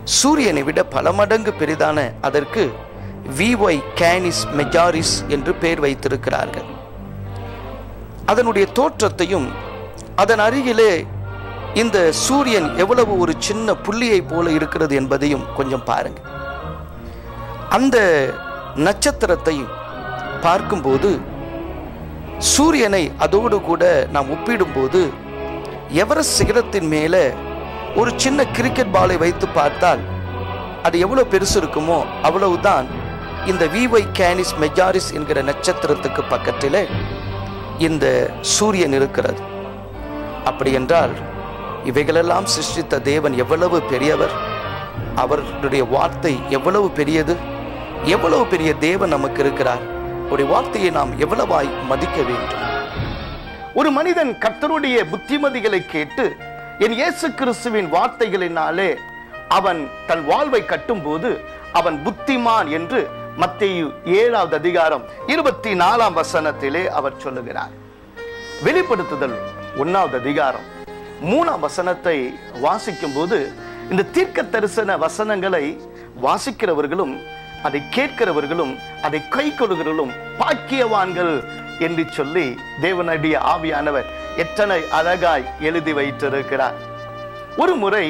சூரியனை விட பல மடங்கு பெரிதான அதற்கு விஒய் கேனிஸ் மெஜாரிஸ் என்று பெயர் வைத்திருக்கிறார்கள் அதனுடைய தோற்றத்தையும் அதன் அருகிலே இந்த சூரியன் எவ்வளவு ஒரு சின்ன புள்ளியை போல இருக்கிறது என்பதையும் கொஞ்சம் பாருங்க அந்த நட்சத்திரத்தையும் பார்க்கும்போது சூரியனை அதோடு கூட நாம் ஒப்பிடும்போது எவரெஸ்ட் சிகரத்தின் மேலே ஒரு சின்ன கிரிக்கெட் பாலை வைத்து பார்த்தால் அது எவ்வளவு பெருசு இருக்குமோ அவ்வளவுதான் இந்த விஒய் கேனிஸ் மெஜாரிஸ் என்கிற நட்சத்திரத்துக்கு பக்கத்திலே இந்த சூரியன் இருக்கிறது அப்படி என்றால் இவைகளெல்லாம் சிருஷ்டித்த தேவன் எவ்வளவு பெரியவர் அவருடைய வார்த்தை எவ்வளவு பெரியது எவ்வளவு பெரிய தேவன் நமக்கு இருக்கிறார் ஒரு வார்த்தையை நாம் எவ்வளவாய் மதிக்க வேண்டும் ஒரு மனிதன் கர்த்தருடைய புத்திமதிகளை கேட்டு என் இயேசு கிறிஸ்துவின் வார்த்தைகளினாலே அவன் தன் வாழ்வை கட்டும்போது அவன் புத்திமான் என்று மத்தேயு ஏழாவது அதிகாரம் இருபத்தி நாலாம் வசனத்திலே அவர் சொல்லுகிறார் வெளிப்படுத்துதல் ஒன்னாவது அதிகாரம் மூணாம் வசனத்தை வாசிக்கும் போது இந்த தீர்க்க தரிசன வசனங்களை வாசிக்கிறவர்களும் அதை கேட்கிறவர்களும் அதை கை கொள்கிறவர்களும் பாக்கியவான்கள் என்று சொல்லி தேவனுடைய ஆவியானவர் எத்தனை அழகாய் எழுதி வைத்திருக்கிறார் ஒரு முறை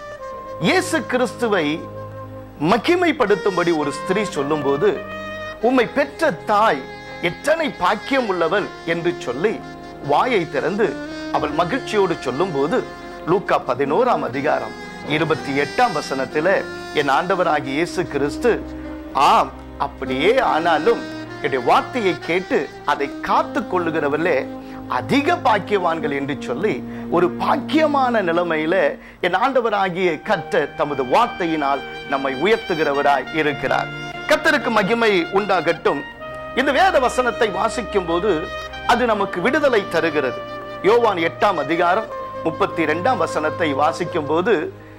இயேசு கிறிஸ்துவை மகிமைப்படுத்தும்படி ஒரு ஸ்திரீ சொல்லும்போது உம்மை பெற்ற தாய் எத்தனை பாக்கியம் உள்ளவள் என்று சொல்லி வாயை திறந்து அவள் மகிழ்ச்சியோடு சொல்லும்போது லூக்கா பதினோராம் அதிகாரம் இருபத்தி எட்டாம் வசனத்தில என் ஆண்டவராகிய இயேசு கிறிஸ்து ஆம் அப்படியே ஆனாலும் என்னுடைய வார்த்தையை கேட்டு அதை காத்து கொள்ளுகிறவர்களே அதிக பாக்கியவான்கள் என்று சொல்லி ஒரு பாக்கியமான நிலைமையில என் ஆண்டவராகிய கர்த்தர் தமது வார்த்தையினால் நம்மை உயர்த்துகிறவராய் இருக்கிறார் கர்த்தருக்கு மகிமை உண்டாகட்டும் இந்த வேத வசனத்தை வாசிக்கும் போது அது நமக்கு விடுதலை தருகிறது யோவான் எட்டாம் அதிகாரம் முப்பத்தி இரண்டாம் வசனத்தை வாசிக்கும் போது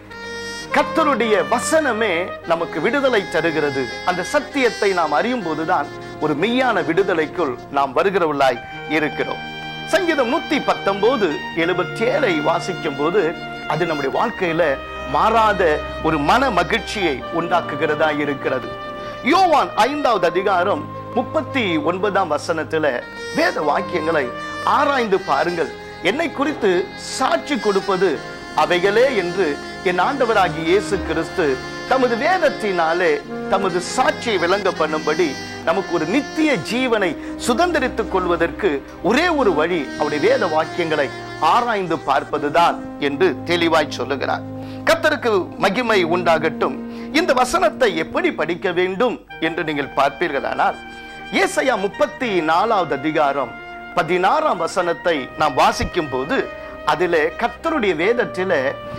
கர்த்தருடைய வசனமே நமக்கு விடுதலை தருகிறது அந்த சத்தியத்தை நாம் அறியும் போதுதான் ஒரு மெய்யான விடுதலைக்குள் நாம் வருகிறவர்களாய் இருக்கிறோம் சங்கீதம் நூத்தி பத்தொன்பது எழுபத்தி ஏழை வாசிக்கும் போது அது நம்முடைய வாழ்க்கையில மாறாத ஒரு மன மகிழ்ச்சியை உண்டாக்குகிறதா இருக்கிறது யோவான் ஐந்தாவது அதிகாரம் முப்பத்தி ஒன்பதாம் வசனத்துல வேத வாக்கியங்களை ஆராய்ந்து பாருங்கள் என்னை குறித்து சாட்சி கொடுப்பது அவைகளே என்று என் ஆண்டவராகிய இயேசு கிறிஸ்து தமது வேதத்தினாலே தமது சாட்சியை விளங்க பண்ணும்படி நமக்கு ஒரு நித்திய ஜீவனை சுதந்திரித்துக் கொள்வதற்கு ஒரே ஒரு வழி அவருடைய வேத வாக்கியங்களை ஆராய்ந்து பார்ப்பதுதான் என்று தெளிவாய் சொல்லுகிறார் கர்த்தருக்கு மகிமை உண்டாகட்டும் இந்த வசனத்தை எப்படி படிக்க வேண்டும் என்று நீங்கள் பார்ப்பீர்களானால் ஏசையா முப்பத்தி நாலாவது அதிகாரம் பதினாறாம் வசனத்தை நாம் வாசிக்கும் போது அதிலே கர்த்தருடைய வேதத்திலே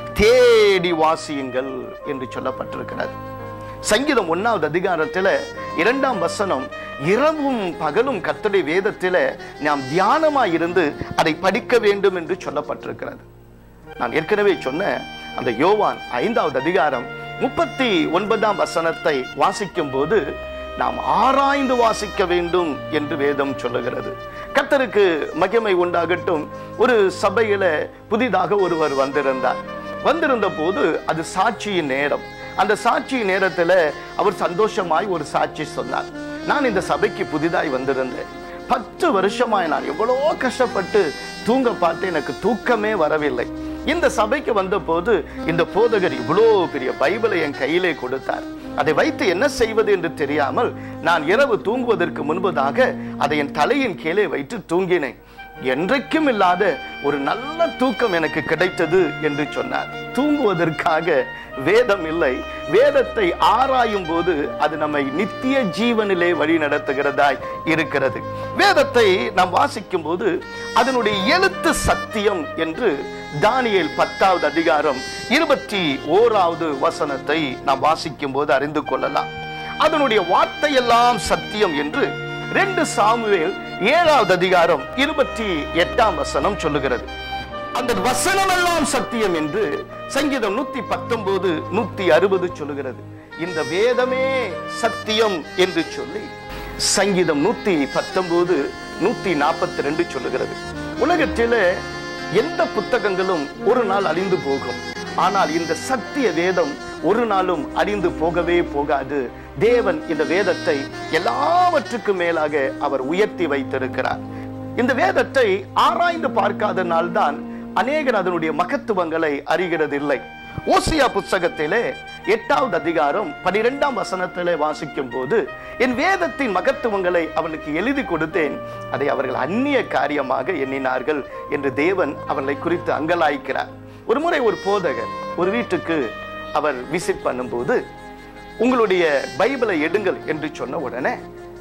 தேடி வாசியுங்கள் என்று சொல்லப்பட்டிருக்கிறது சங்கீதம் ஒன்னாவது அதிகாரத்துல இரண்டாம் வசனம் இரவும் பகலும் கர்த்தருடைய வேதத்தில நாம் தியானமாய் இருந்து அதை படிக்க வேண்டும் என்று சொல்லப்பட்டிருக்கிறது நான் ஏற்கனவே சொன்ன அந்த யோவான் ஐந்தாவது அதிகாரம் முப்பத்தி ஒன்பதாம் வசனத்தை வாசிக்கும் போது நாம் ஆராய்ந்து வாசிக்க வேண்டும் என்று வேதம் சொல்லுகிறது கர்த்தருக்கு மகிமை உண்டாகட்டும் ஒரு சபையில புதிதாக ஒருவர் வந்திருந்தார் வந்திருந்த போது அது சாட்சியின் நேரம் அந்த சாட்சி நேரத்துல அவர் சந்தோஷமாய் ஒரு சாட்சி சொன்னார் நான் இந்த சபைக்கு புதிதாய் வந்திருந்தேன் பத்து வருஷமாய் நான் எவ்வளோ கஷ்டப்பட்டு தூங்க பார்த்து எனக்கு தூக்கமே வரவில்லை இந்த சபைக்கு வந்த போது இந்த போதகர் இவ்வளோ பெரிய பைபிளை என் கையிலே கொடுத்தார் அதை வைத்து என்ன செய்வது என்று தெரியாமல் நான் இரவு தூங்குவதற்கு முன்பதாக அதை என் தலையின் கீழே வைத்து தூங்கினேன் என்றைக்கும் இல்லாத ஒரு நல்ல தூக்கம் எனக்கு கிடைத்தது என்று சொன்னார் தூங்குவதற்காக வேதம் இல்லை வேதத்தை ஆராயும் போது அது நம்மை நித்திய ஜீவனிலே வழி நடத்துகிறதாய் இருக்கிறது வேதத்தை நாம் வாசிக்கும் போது அதனுடைய எழுத்து சத்தியம் என்று தானியேல் பத்தாவது அதிகாரம் இருபத்தி ஓராவது வசனத்தை நாம் வாசிக்கும் போது அறிந்து கொள்ளலாம் அதனுடைய வார்த்தையெல்லாம் சத்தியம் என்று ரெண்டு சாமுவேல் ஏழாவது அதிகாரம் இருபத்தி எட்டாம் வசனம் சொல்லுகிறது அந்த வசனம் எல்லாம் சத்தியம் என்று சங்கீதம் நூத்தி பத்தொன்பது நூத்தி அறுபது சொல்லுகிறது இந்த வேதமே சத்தியம் என்று சொல்லி சங்கீதம் நூத்தி பத்தொன்பது நூத்தி நாற்பத்தி ரெண்டு சொல்லுகிறது உலகத்தில எந்த புத்தகங்களும் ஒரு நாள் அழிந்து போகும் ஆனால் இந்த சத்திய வேதம் ஒரு நாளும் அழிந்து போகவே போகாது தேவன் இந்த வேதத்தை எல்லாவற்றுக்கும் மேலாக அவர் உயர்த்தி வைத்திருக்கிறார் இந்த வேதத்தை ஆராய்ந்து பார்க்காத நாள்தான் அநேகர் அதனுடைய மகத்துவங்களை அறிகிறதில்லை ஓசியா புஸ்தகத்திலே எட்டாவது அதிகாரம் பனிரெண்டாம் வசனத்திலே வாசிக்கும் போது என் வேதத்தின் மகத்துவங்களை அவளுக்கு எழுதி கொடுத்தேன் அதை அவர்கள் அந்நிய காரியமாக எண்ணினார்கள் என்று தேவன் அவர்களை குறித்து அங்கலாய்க்கிறார் ஒரு முறை ஒரு போதகர் ஒரு வீட்டுக்கு அவர் விசிட் பண்ணும்போது உங்களுடைய பைபிளை எடுங்கள் என்று சொன்ன உடனே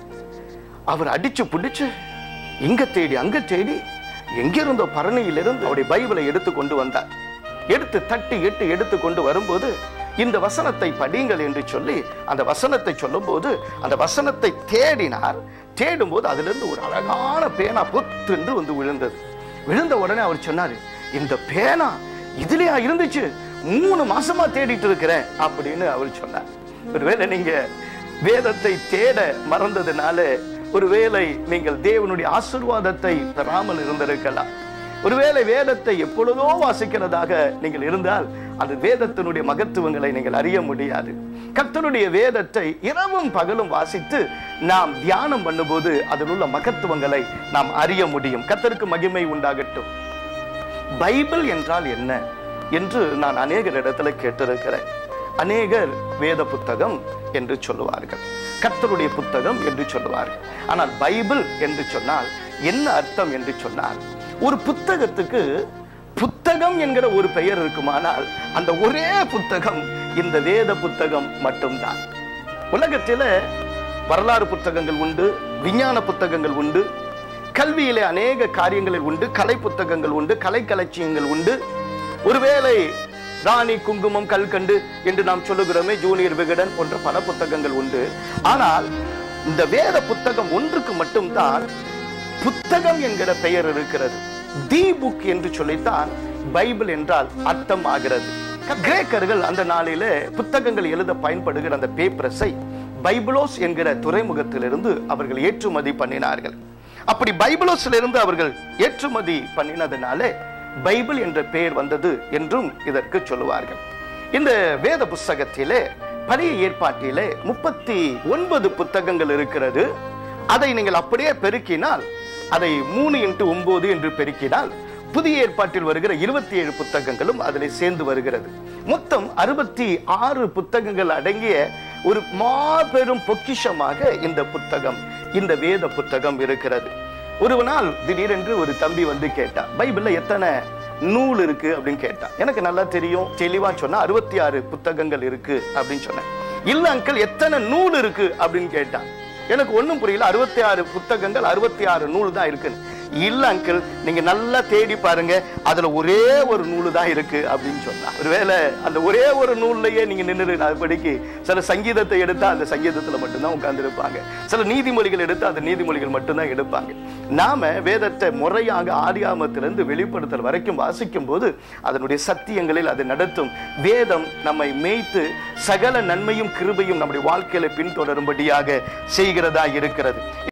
அவர் அடிச்சு புடிச்சு இங்க தேடி அங்க தேடி எங்கிருந்தோ பரணியிலிருந்து அவருடைய பைபிளை எடுத்து கொண்டு வந்தார் எடுத்து தட்டி எட்டு எடுத்து கொண்டு வரும்போது இந்த வசனத்தை படியுங்கள் என்று சொல்லி அந்த வசனத்தை சொல்லும்போது அந்த வசனத்தை தேடினார் தேடும்போது அதிலிருந்து ஒரு அழகான பேனா பொத்தென்று வந்து விழுந்தது விழுந்த உடனே அவர் சொன்னாரு இந்த பேனா இதுலயா இருந்துச்சு மூணு மாசமா தேடிட்டு இருக்கிறேன் அப்படின்னு அவர் சொன்னார் ஒருவேளை நீங்க வேதத்தை தேட மறந்ததுனால ஒருவேளை நீங்கள் தேவனுடைய ஆசீர்வாதத்தை பெறாமல் இருந்திருக்கலாம் ஒருவேளை வேதத்தை எப்பொழுதோ வாசிக்கிறதாக நீங்கள் இருந்தால் அந்த வேதத்தினுடைய மகத்துவங்களை நீங்கள் அறிய முடியாது கர்த்தருடைய வேதத்தை இரவும் பகலும் வாசித்து நாம் தியானம் பண்ணும்போது அதில் உள்ள மகத்துவங்களை நாம் அறிய முடியும் கர்த்தருக்கு மகிமை உண்டாகட்டும் பைபிள் என்றால் என்ன என்று நான் அநேகர் இடத்துல கேட்டிருக்கிறேன் அநேகர் வேத புத்தகம் என்று சொல்லுவார்கள் கர்த்தருடைய புத்தகம் என்று சொல்லுவார்கள் ஆனால் பைபிள் என்று சொன்னால் என்ன அர்த்தம் என்று சொன்னால் ஒரு புத்தகத்துக்கு புத்தகம் என்கிற ஒரு பெயர் இருக்குமானால் அந்த ஒரே புத்தகம் இந்த வேத புத்தகம் மட்டும்தான் உலகத்தில வரலாறு புத்தகங்கள் உண்டு விஞ்ஞான புத்தகங்கள் உண்டு கல்வியிலே அநேக காரியங்களில் உண்டு கலை புத்தகங்கள் உண்டு கலை கலட்சியங்கள் உண்டு ஒருவேளை ராணி குங்குமம் கல்கண்டு என்று நாம் சொல்லுகிறோமே ஜூனியர் விகடன் போன்ற பல புத்தகங்கள் உண்டு ஆனால் இந்த வேத புத்தகம் ஒன்றுக்கு மட்டும்தான் புத்தகம் என்கிற பெயர் இருக்கிறது தி புக் என்று சொல்லித்தான் பைபிள் என்றால் அர்த்தம் ஆகிறது கிரேக்கர்கள் அந்த நாளிலே புத்தகங்கள் எழுத பயன்படுகிற அந்த பேப்பரஸை பைபிளோஸ் என்கிற துறைமுகத்திலிருந்து அவர்கள் ஏற்றுமதி பண்ணினார்கள் அப்படி பைபிளோஸ்ல இருந்து அவர்கள் ஏற்றுமதி பண்ணினதுனாலே பைபிள் என்ற பெயர் வந்தது என்றும் இதற்கு சொல்லுவார்கள் இந்த வேத புஸ்தகத்திலே பழைய ஏற்பாட்டிலே முப்பத்தி ஒன்பது புத்தகங்கள் இருக்கிறது அதை நீங்கள் அப்படியே பெருக்கினால் அதை மூணு இன்ட்டு ஒன்பது என்று பெருக்கினால் புதிய ஏற்பாட்டில் வருகிற இருபத்தி ஏழு புத்தகங்களும் அதில் சேர்ந்து வருகிறது மொத்தம் அறுபத்தி ஆறு புத்தகங்கள் அடங்கிய ஒரு மாபெரும் பொக்கிஷமாக இந்த புத்தகம் இந்த வேத புத்தகம் இருக்கிறது ஒரு நாள் திடீரென்று ஒரு தம்பி வந்து கேட்டா பைபிள்ல எத்தனை நூல் இருக்கு அப்படின்னு கேட்டான் எனக்கு நல்லா தெரியும் தெளிவா சொன்னா அறுபத்தி ஆறு புத்தகங்கள் இருக்கு அப்படின்னு சொன்னேன் இல்ல அங்கிள் எத்தனை நூல் இருக்கு அப்படின்னு கேட்டான் எனக்கு ஒண்ணும் புரியல அறுபத்தி ஆறு புத்தகங்கள் அறுபத்தி ஆறு நூல் தான் இருக்குன்னு இல்ல அங்கிள் நீங்க நல்லா தேடி பாருங்க அதுல ஒரே ஒரு நூலு தான் இருக்கு அப்படின்னு சொன்னா ஒருவேளை அந்த ஒரே ஒரு நூல்லையே நீங்க நின்று அதுபடிக்கு சில சங்கீதத்தை எடுத்தா அந்த சங்கீதத்துல மட்டும்தான் உட்கார்ந்து இருப்பாங்க சில நீதிமொழிகள் எடுத்தா அந்த நீதிமொழிகள் மட்டும்தான் எடுப்பாங்க நாம வேதத்தை முறையாக ஆதியாமத்திலிருந்து வெளிப்படுத்தல் வரைக்கும் வாசிக்கும் போது அதனுடைய சத்தியங்களில் அது நடத்தும் வேதம் நம்மை மேய்த்து சகல நன்மையும் கிருபையும் நம்முடைய வாழ்க்கையில பின்தொடரும்படியாக செய்கிறதா இருக்கிறது